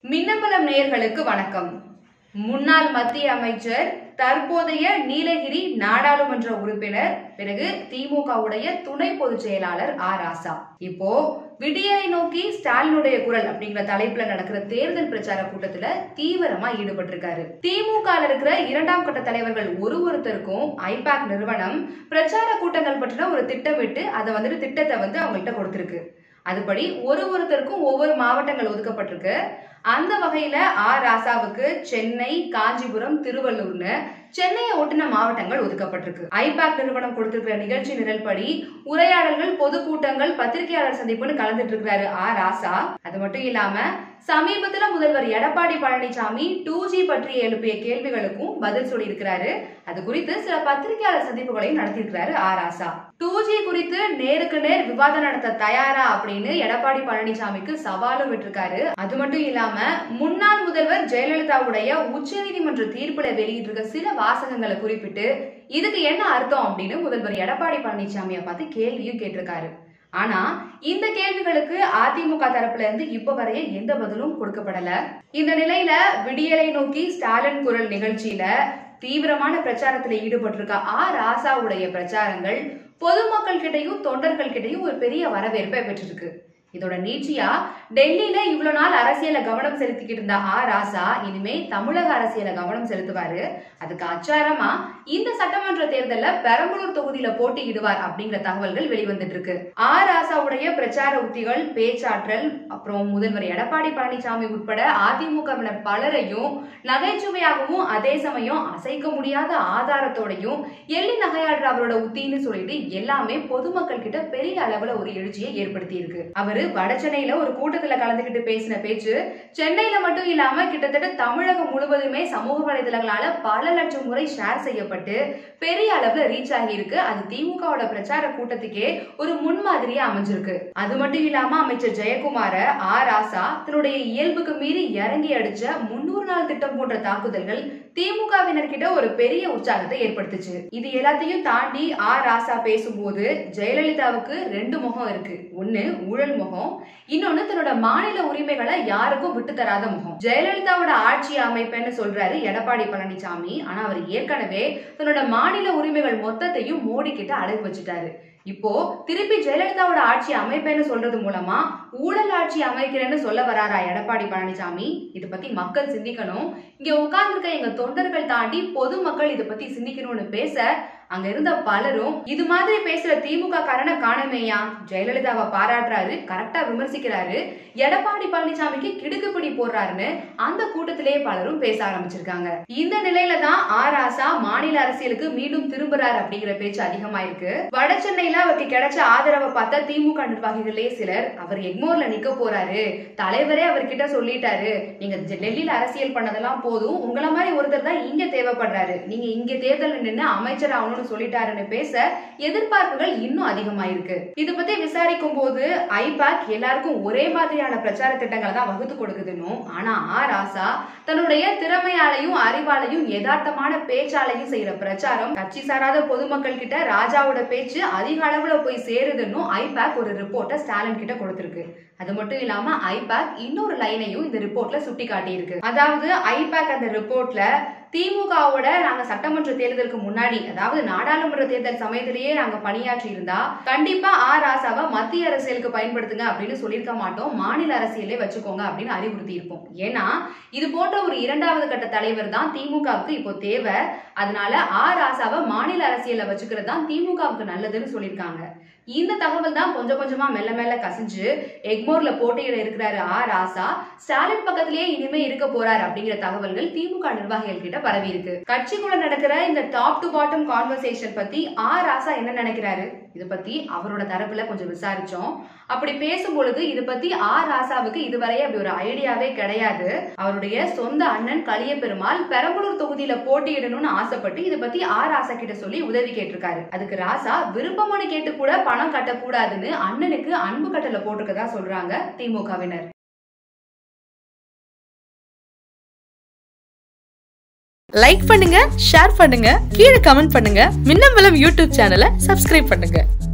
மின்னம்பலம் நேயர்களுக்கு வணக்கம் முன்னாள் மத்திய அமைச்சர் தற்போதைய நீலகிரி நாடாளுமன்ற உறுப்பினர் பிறகு திமுகவுடைய துணை பொதுச் செயலாளர் ஆ ராசா இப்போ விடியலை நோக்கி ஸ்டாலினுடைய குரல் அப்படிங்கிற தலைப்புல நடக்கிற தேர்தல் பிரச்சார கூட்டத்துல தீவிரமா ஈடுபட்டிருக்காரு திமுக இருக்கிற இரண்டாம் கட்ட தலைவர்கள் ஒரு ஒருத்தருக்கும் ஐபாக் நிறுவனம் பிரச்சார கூட்டங்கள் பற்றின ஒரு திட்டமிட்டு அதை வந்துட்டு திட்டத்தை வந்து அவங்கள்ட்ட கொடுத்திருக்கு அதுபடி ஒரு ஒருத்தருக்கும் ஒவ்வொரு மாவட்டங்கள் ஒதுக்கப்பட்டிருக்கு அந்த வகையில ஆ ராசாவுக்கு சென்னை காஞ்சிபுரம் திருவள்ளூர்னு சென்னையை ஒட்டின மாவட்டங்கள் ஒதுக்கப்பட்டிருக்கு ஐபாக் நிறுவனம் கொடுத்திருக்கிற நிகழ்ச்சி நிரல்படி உரையாடல்கள் பொதுக்கூட்டங்கள் பத்திரிகையாளர் சந்திப்புன்னு கலந்துட்டு இருக்கிறாரு ஆ ராசா அது மட்டும் இல்லாம சமீபத்துல முதல்வர் எடப்பாடி பழனிசாமி டூ ஜி பற்றி எழுப்பிய கேள்விகளுக்கும் பதில் சொல்லியிருக்கிறாரு அது குறித்து சில பத்திரிகையாளர் சந்திப்புகளையும் நடத்தியிருக்கிறாரு ஆ ராசா டூ ஜி குறித்து நேருக்கு நேர் விவாதம் நடத்த தயாரா அப்படின்னு எடப்பாடி பழனிசாமிக்கு சவாலும் விட்டிருக்காரு அது மட்டும் இல்லாம முன்னாள் முதல்வர் ஜெயலலிதாவுடைய உச்சநீதிமன்ற தீர்ப்புல வெளியிட்டிருக்க சில வாசகங்களை குறிப்பிட்டு இதுக்கு என்ன அர்த்தம் அப்படின்னு முதல்வர் எடப்பாடி பழனிசாமியை பார்த்து கேள்வியும் கேட்டிருக்காரு ஆனா இந்த கேள்விகளுக்கு அதிமுக தரப்புல இருந்து இப்ப வரைய எந்த பதிலும் கொடுக்கப்படல இந்த நிலையில விடியலை நோக்கி ஸ்டாலின் குரல் நிகழ்ச்சியில தீவிரமான பிரச்சாரத்துல ஈடுபட்டிருக்க ஆ ராசாவுடைய பிரச்சாரங்கள் பொதுமக்கள் கிட்டையும் தொண்டர்கள் கிட்டையும் ஒரு பெரிய வரவேற்பை பெற்றிருக்கு இதோட நீட்சியா டெல்லியில இவ்வளவு நாள் அரசியல கவனம் செலுத்திக்கிட்டு இருந்த ஆ ராசா இனிமே தமிழக அரசியல கவனம் செலுத்துவாரு அதுக்கு அச்சாரமா இந்த சட்டமன்ற தேர்தல்ல பெரம்பலூர் தொகுதியில போட்டியிடுவார் அப்படிங்கிற தகவல்கள் வெளிவந்துட்டு இருக்கு ஆ ராசாவுடைய பிரச்சார உத்திகள் பேச்சாற்றல் அப்புறம் முதல்வர் எடப்பாடி பழனிசாமி உட்பட அதிமுகவினர் பலரையும் நகைச்சுவையாகவும் அதே சமயம் அசைக்க முடியாத ஆதாரத்தோடையும் எள்ளி நகையாடுற அவரோட உத்தின்னு சொல்லிட்டு எல்லாமே பொதுமக்கள் கிட்ட பெரிய அளவுல ஒரு எழுச்சியை ஏற்படுத்தி இருக்கு அவரு வட சென்னையில ஒரு கூட்டத்துல கலந்துகிட்டு பேசின பேச்சு சென்னையில மட்டும் இல்லாம கிட்டத்தட்ட தமிழகம் முழுவதுமே சமூக வலைதளங்களால பல லட்சம் முறை ஷேர் செய்யப்பட்டு பெரிய அளவுல ரீச் ஆகி இருக்கு அது திமுகவோட பிரச்சார கூட்டத்துக்கே ஒரு முன்மாதிரியா அமைஞ்சிருக்கு அது மட்டும் இல்லாம அமைச்சர் ஜெயக்குமார ஆ ராசா தன்னுடைய இயல்புக்கு மீறி இறங்கி அடிச்ச முன்னூறு நாள் திட்டம் போன்ற தாக்குதல்கள் திமுகவினர் கிட்ட ஒரு பெரிய உற்சாகத்தை ஏற்படுத்துச்சு இது எல்லாத்தையும் தாண்டி ஆ ராசா பேசும்போது ஜெயலலிதாவுக்கு ரெண்டு முகம் இருக்கு ஒண்ணு ஊழல் முகம் இன்னொன்னு தன்னோட மாநில உரிமைகளை யாருக்கும் விட்டு தராத முகம் ஜெயலலிதாவோட ஆட்சி அமைப்பேன்னு சொல்றாரு எடப்பாடி பழனிசாமி ஆனா அவர் ஏற்கனவே தன்னோட மாநில உரிமைகள் மொத்தத்தையும் மோடி கிட்ட அடகு வச்சுட்டாரு இப்போ திருப்பி ஜெயலலிதாவோட ஆட்சி அமைப்பேன்னு சொல்றது மூலமா ஊழல் ஆட்சி அமைக்கிறேன்னு சொல்ல வராரா எடப்பாடி பழனிசாமி இதை பத்தி மக்கள் சிந்திக்கணும் இங்க உட்கார்ந்துருக்க எங்க தொண்டர்கள் தாண்டி பொதுமக்கள் இதை பத்தி சிந்திக்கணும்னு பேச அங்க இருந்த பலரும் இது மாதிரி பேசுற திமுக காரனை காணமேயா ஜெயலலிதாவை பாராட்டுறாரு கரெக்டா விமர்சிக்கிறாரு எடப்பாடி பழனிசாமிக்கு கிடுக்குப்பிடி போடுறாருன்னு அந்த கூட்டத்திலேயே பலரும் பேச ஆரம்பிச்சிருக்காங்க இந்த நிலையில தான் ஆர் ஆசா மாநில அரசியலுக்கு மீண்டும் திரும்புறாரு அப்படிங்கிற பேச்சு அதிகமா இருக்கு வட சென்னையில அவருக்கு கிடைச்ச ஆதரவை பார்த்த திமுக நிர்வாகிகளே சிலர் அவர் எக்மோர்ல நிக்க போறாரு தலைவரே அவர்கிட்ட சொல்லிட்டாரு நீங்க டெல்லியில அரசியல் பண்ணதெல்லாம் போதும் உங்கள மாதிரி ஒருத்தர் தான் இங்க தேவைப்படுறாரு நீங்க இங்க தேர்தல் நின்று அமைச்சர் ஆகணும்னு சொல்லிட்டாருன்னு பேச எதிர்பார்ப்புகள் இன்னும் அதிகமாயிருக்கு இது பத்தி விசாரிக்கும் போது ஐபாக் எல்லாருக்கும் ஒரே மாதிரியான பிரச்சார திட்டங்களை தான் வகுத்து கொடுக்குதுன்னும் ஆனா ஆ ராசா தன்னுடைய திறமையாலையும் அறிவாலையும் யதார்த்தமான பேச்சாலையும் செய்யற பிரச்சாரம் கட்சி சாராத பொதுமக்கள் கிட்ட ராஜாவோட பேச்சு அதிக அளவுல போய் சேருதுன்னும் ஐபாக் ஒரு ரிப்போர்ட்டை ஸ்டாலின் கிட்ட கொடுத்திருக்கு அது மட்டும் இல்லாம ஐபாக் இன்னொரு லைனையும் இந்த ரிப்போர்ட்ல சுட்டி காட்டியிருக்கு அதாவது ஐபாக் அந்த ரிப்போர்ட்ல திமுகவோட நாங்க சட்டமன்ற தேர்தலுக்கு முன்னாடி அதாவது நாடாளுமன்ற தேர்தல் சமயத்திலேயே நாங்க பணியாற்றி இருந்தா கண்டிப்பா ஆ ராசாவை மத்திய அரசியலுக்கு பயன்படுத்துங்க அப்படின்னு சொல்லியிருக்க மாட்டோம் மாநில அரசியலே வச்சுக்கோங்க அப்படின்னு அறிவுறுத்தி இருப்போம் ஏன்னா இது போன்ற ஒரு இரண்டாவது கட்ட தலைவர் தான் திமுகவுக்கு இப்போ தேவை அதனால ஆ ராசாவை மாநில அரசியல்ல வச்சுக்கிறது தான் திமுகவுக்கு நல்லதுன்னு சொல்லியிருக்காங்க இந்த தகவல் தான் கொஞ்சம் கொஞ்சமா மெல்ல மெல்ல கசிஞ்சு எக்மோர்ல போட்டியிட இருக்கிறாரு ஆ ராசா ஸ்டாலின் பக்கத்திலேயே இனிமே இருக்க போறாரு அப்படிங்கிற தகவல்கள் திமுக நிர்வாகிகள் கிட்ட பரவி இருக்கு கட்சிக்குள்ள நடக்கிற இந்த டாப் டு பாட்டம் கான்வர்சேஷன் பத்தி ஆ ராசா என்ன நினைக்கிறாரு இத பத்தி அவரோட தரப்புல கொஞ்சம் விசாரிச்சோம் அப்படி பேசும் பொழுது இது பத்தி ஆ ராசாவுக்கு இதுவரை அப்படி ஒரு ஐடியாவே கிடையாது அவருடைய சொந்த அண்ணன் கலிய பெருமாள் பெரம்பலூர் தொகுதியில போட்டியிடணும்னு ஆசைப்பட்டு இதை பத்தி ஆ ராசா கிட்ட சொல்லி உதவி கேட்டிருக்காரு அதுக்கு ராசா விருப்பம்னு கேட்டு கூட பணம் கட்டக்கூடாதுன்னு அண்ணனுக்கு அன்பு கட்டல போட்டிருக்கதா சொல்றாங்க திமுகவினர் லைக் பண்ணுங்க ஷேர் பண்ணுங்க கீழே கமெண்ட் பண்ணுங்க மின்னம்பலம் யூடியூப் சேனலை சப்ஸ்கிரைப் பண்ணுங்க